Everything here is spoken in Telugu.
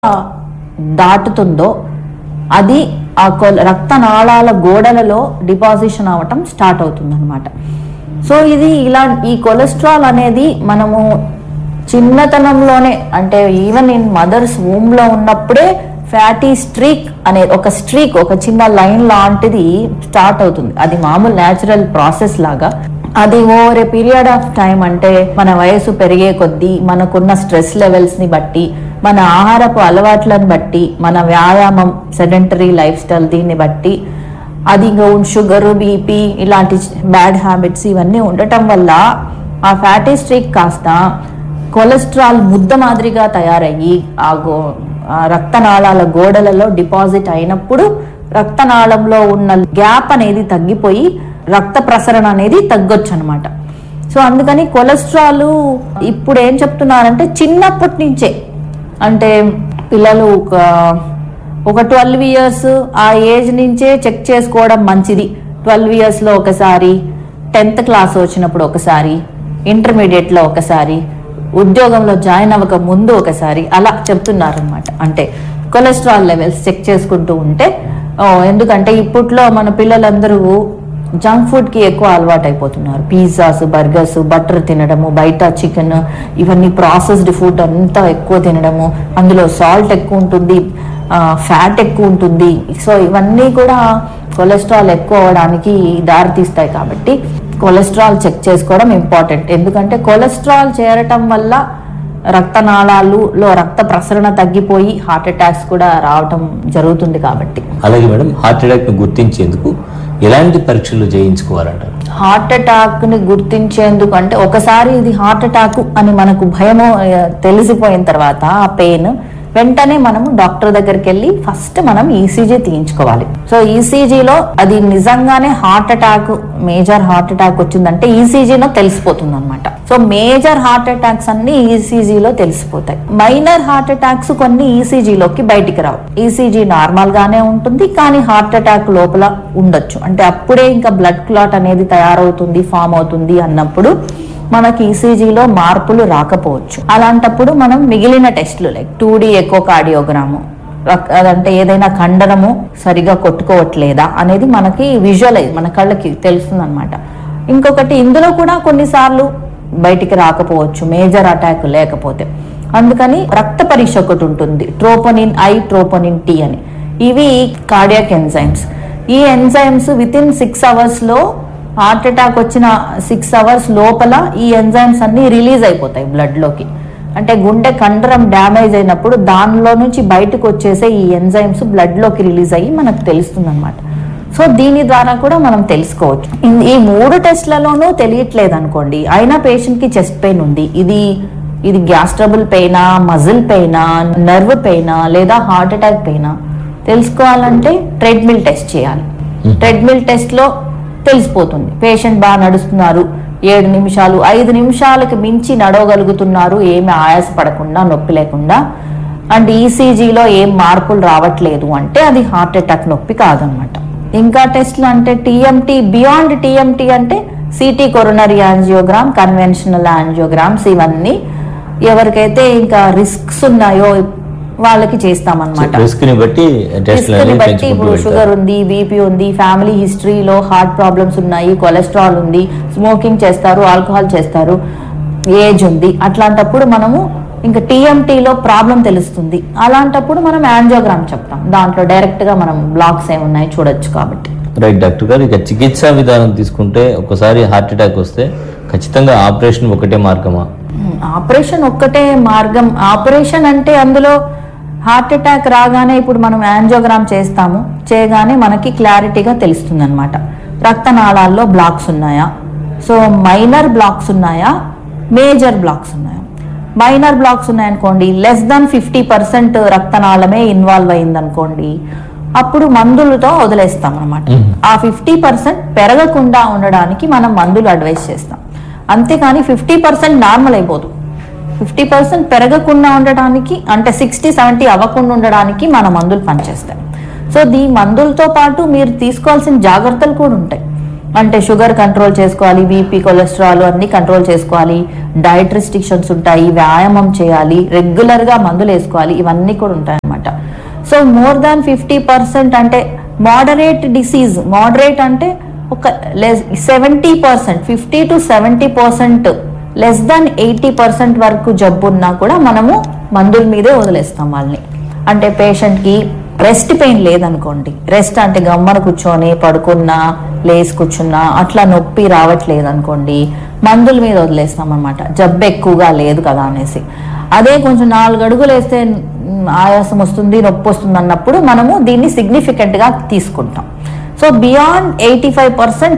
దాటుతుందో అది ఆ కొల- రక్తనాళాల గోడలలో డిపాజిషన్ అవ్వటం స్టార్ట్ అవుతుంది అనమాట సో ఇది ఇలా ఈ కొలెస్ట్రాల్ అనేది మనము చిన్నతనంలోనే అంటే ఈవెన్ ఇన్ మదర్స్ వూమ్ లో ఉన్నప్పుడే ఫ్యాటీ స్ట్రీక్ అనే ఒక స్ట్రీక్ ఒక చిన్న లైన్ లాంటిది స్టార్ట్ అవుతుంది అది మామూలు న్యాచురల్ ప్రాసెస్ లాగా అది over a period of time అంటే మన వయసు పెరిగే కొద్దీ మనకున్న స్ట్రెస్ లెవెల్స్ ని బట్టి మన ఆహారపు అలవాట్లను బట్టి మన వ్యాయామం సెడెంటరీ లైఫ్ స్టైల్ దీన్ని బట్టి అది షుగర్ బీపీ ఇలాంటి బ్యాడ్ హ్యాబిట్స్ ఇవన్నీ ఉండటం వల్ల ఆ ఫ్యాటీ స్ట్రీక్ కాస్త కొలెస్ట్రాల్ ముద్ద మాదిరిగా తయారయ్యి ఆ గో ఆ రక్తనాళాల గోడలలో డిపాజిట్ అయినప్పుడు రక్తనాళంలో ఉన్న గ్యాప్ అనేది తగ్గిపోయి రక్త ప్రసరణ అనేది తగ్గొచ్చు అనమాట సో అందుకని కొలెస్ట్రాల్ ఇప్పుడు ఏం చెప్తున్నారంటే చిన్నప్పటి నుంచే అంటే పిల్లలు ఒక ఒక ట్వెల్వ్ ఇయర్స్ ఆ ఏజ్ నుంచే చెక్ చేసుకోవడం మంచిది ట్వెల్వ్ ఇయర్స్లో ఒకసారి టెన్త్ క్లాస్ వచ్చినప్పుడు ఒకసారి ఇంటర్మీడియట్లో ఒకసారి ఉద్యోగంలో జాయిన్ అవ్వక ముందు ఒకసారి అలా చెప్తున్నారనమాట అంటే కొలెస్ట్రాల్ లెవెల్స్ చెక్ చేసుకుంటూ ఉంటే ఓ, ఎందుకంటే ఇప్పట్లో మన పిల్లలందరూ జంక్ ఫుడ్ కి ఎక్కువ అలవాటు అయిపోతున్నారు పిజ్జాస్ బర్గర్స్ బటర్ తినడము బయట చికెన్ ఇవన్నీ ప్రాసెస్డ్ ఫుడ్ అంతా ఎక్కువ తినడము అందులో సాల్ట్ ఎక్కువ ఉంటుంది ఫ్యాట్ ఎక్కువ ఉంటుంది సో ఇవన్నీ కూడా కొలెస్ట్రాల్ ఎక్కువ అవడానికి దారితీస్తాయి కాబట్టి కొలెస్ట్రాల్ చెక్ చేసుకోవడం ఇంపార్టెంట్ ఎందుకంటే కొలెస్ట్రాల్ చేరటం వల్ల రక్తనాళాలులో రక్త ప్రసరణ తగ్గిపోయి హార్ట్ అటాక్స్ కూడా రావటం జరుగుతుంది కాబట్టి అలాగే మేడం హార్ట్ అటాక్ ను గుర్తించేందుకు ఎలాంటి పరీక్షలు చేయించుకోవాలంటారు హార్ట్ అటాక్ ని గుర్తించేందుకు అంటే ఒకసారి ఇది హార్ట్ అటాక్ అని మనకు భయము ఆ, తెలిసిపోయిన తర్వాత ఆ పెయిన్ వెంటనే మనము డాక్టర్ దగ్గరికి వెళ్ళి ఫస్ట్ మనం ఈసీజీ తీయించుకోవాలి సో ఈసీజీలో అది నిజంగానే heart attack major heart attack వచ్చిందంటే ఈసీజీలో తెలిసిపోతుంది అనమాట సో మేజర్ హార్ట్ అటాక్స్ అన్ని ఈసీజీలో తెలిసిపోతాయి మైనర్ హార్ట్ అటాక్స్ కొన్ని ఈసీజీలోకి బయటికి రావు ఈసీజీ నార్మల్ గానే ఉంటుంది కానీ హార్ట్ అటాక్ లోపల ఉండొచ్చు అంటే అప్పుడే ఇంకా బ్లడ్ క్లాట్ అనేది తయారవుతుంది ఫామ్ అవుతుంది అన్నప్పుడు మనకి ఈసీజీలో మార్పులు రాకపోవచ్చు అలాంటప్పుడు మనం మిగిలిన టెస్టులు like two D echocardiogram అదంటే ఏదైనా కండరము సరిగా కొట్టుకోవట్లేదా అనేది మనకి విజువలైజ్ మన కళ్ళకి తెలుస్తుంది అనమాట ఇంకొకటి ఇందులో కూడా కొన్నిసార్లు బయటికి రాకపోవచ్చు మేజర్ అటాక్ లేకపోతే అందుకని రక్త పరీక్ష ఒకటి ఉంటుంది ట్రోపోనిన్ ఐ ట్రోపోనిన్ టీ అని ఇవి కార్డియాక్ ఎంజైమ్స్ ఈ enzymes within six hours లో హార్ట్ అటాక్ వచ్చిన సిక్స్ అవర్స్ లోపల ఈ ఎంజైమ్స్ అన్ని రిలీజ్ అయిపోతాయి బ్లడ్ లోకి అంటే గుండె కండరం డ్యామేజ్ అయినప్పుడు దానిలో నుంచి బయటకు వచ్చేసే ఈ ఎంజైమ్స్ బ్లడ్ లోకి రిలీజ్ అయ్యి మనకు తెలుస్తుంది అనమాట సో దీని ద్వారా కూడా మనం తెలుసుకోవచ్చు ఇన్- ఈ మూడు టెస్ట్లలోనూ తెలియట్లేదు అనుకోండి అయినా పేషెంట్ కి చెస్ట్ పెయిన్ ఉంది ఇది ఇది గ్యాస్ ట్రబుల్ పెయినా మజిల్ పెయినా నర్వ్ పెయినా లేదా హార్ట్ అటాక్ పెయినా తెలుసుకోవాలంటే ట్రెడ్మిల్ టెస్ట్ చేయాలి ట్రెడ్మిల్ టెస్ట్ లో తెలిసిపోతుంది పేషెంట్ బాగా నడుస్తున్నారు ఏడు నిమిషాలు ఐదు నిమిషాలకు మించి నడవగలుగుతున్నారు ఏమి ఆయాస పడకుండా నొప్పి లేకుండా అండ్ ఈసీజీలో ఏం మార్పులు రావట్లేదు అంటే అది హార్ట్ అటాక్ నొప్పి కాదనమాట ఇంకా టెస్ట్లు అంటే టీఎంటీ బియాండ్ టీఎంటీ అంటే CT coronary angiogram conventional angiograms ఇవన్నీ ఎవరికైతే ఇంకా రిస్క్స్ ఉన్నాయో వాళ్ళకి చేస్తామన్నమాట రిస్క్ ని బట్టి టెస్ట్లు రిస్క్ ని అనేవి బట్టి పెంచుకుంటూ ఇప్పుడు వెళ్తారు. షుగర్ ఉంది బీపీ ఉంది ఫ్యామిలీ హిస్టరీలో హార్ట్ ప్రాబ్లమ్స్ ఉన్నాయి కొలెస్ట్రాల్ ఉంది స్మోకింగ్ చేస్తారు ఆల్కహాల్ చేస్తారు ఏజ్ ఉంది అట్లాంటప్పుడు మనము ఇంకా టీఎంటీలో ప్రాబ్లం తెలుస్తుంది అలాంటప్పుడు మనం యాంజియోగ్రామ్ చెప్తాం దాంట్లో డైరెక్ట్ గా మనం బ్లాక్స్ ఏమున్నాయి చూడొచ్చు కాబట్టి రైట్ డాక్టర్ గారు ఇక చికిత్సా విధానం తీసుకుంటే ఒకసారి హార్ట్ అటాక్ వస్తే ఖచ్చితంగా ఆపరేషన్ ఒకటే మార్గమా మ్మ్. ఆపరేషన్ ఒక్కటే మార్గం ఆపరేషన్ అంటే అందులో హార్ట్ అటాక్ రాగానే ఇప్పుడు మనం యాంజియోగ్రామ్ చేస్తాము చేయగానే మనకి క్లారిటీగా తెలుస్తుంది అనమాట రక్తనాళాల్లో బ్లాక్స్ ఉన్నాయా సో మైనర్ బ్లాక్స్ ఉన్నాయా మేజర్ బ్లాక్స్ ఉన్నాయా మైనర్ బ్లాక్స్ ఉన్నాయనుకోండి లెస్ దాన్ ఫిఫ్టీ పర్సెంట్ రక్తనాళమే ఇన్వాల్వ్ అయిందనుకోండి అప్పుడు మందులతో వదిలేస్తాం అనమాట ఆ ఫిఫ్టీ పర్సెంట్ పెరగకుండా ఉండడానికి మనం మందులు అడ్వైస్ చేస్తాం అంతేకాని ఫిఫ్టీ పర్సెంట్ నార్మల్ అయిపోదు ఫిఫ్టీ పర్సెంట్ పెరగకుండా ఉండడానికి అంటే సిక్స్టీ సెవెంటీ అవ్వకుండా ఉండడానికి మన మందులు పనిచేస్తాయి సో దీ మందులతో పాటు మీరు తీసుకోవాల్సిన జాగ్రత్తలు కూడా ఉంటాయి అంటే షుగర్ కంట్రోల్ చేసుకోవాలి బీపీ కొలెస్ట్రాల్ అన్ని కంట్రోల్ చేసుకోవాలి డైట్ రిస్ట్రిక్షన్స్ ఉంటాయి వ్యాయామం చేయాలి రెగ్యులర్ గా మందులు వేసుకోవాలి ఇవన్నీ కూడా ఉంటాయి అన్నమాట so more than fifty percent అంటే మోడరేట్ డిసీజ్ మోడరేట్ అంటే ఒక seventy percent fifty to seventy percent less than eighty percent వరకు జబ్బు ఉన్నా కూడా మనము మందుల మీదే వదిలేస్తాం వాళ్ళని అంటే పేషెంట్ కి రెస్ట్ పెయిన్ లేదనుకోండి రెస్ట్ అంటే గమ్మన కూర్చొని పడుకున్నా లేసి కూర్చున్నా అట్లా నొప్పి రావట్లేదు అనుకోండి మందుల మీద వదిలేస్తాం అనమాట జబ్బు ఎక్కువగా లేదు కదా అనేసి అదే కొంచెం నాలుగు అడుగులు వేస్తే మ్, ఆయాసం వస్తుంది నొప్పి వస్తుంది అన్నప్పుడు మనము దీన్ని సిగ్నిఫికెంట్ గా తీసుకుంటాం so beyond eighty five percent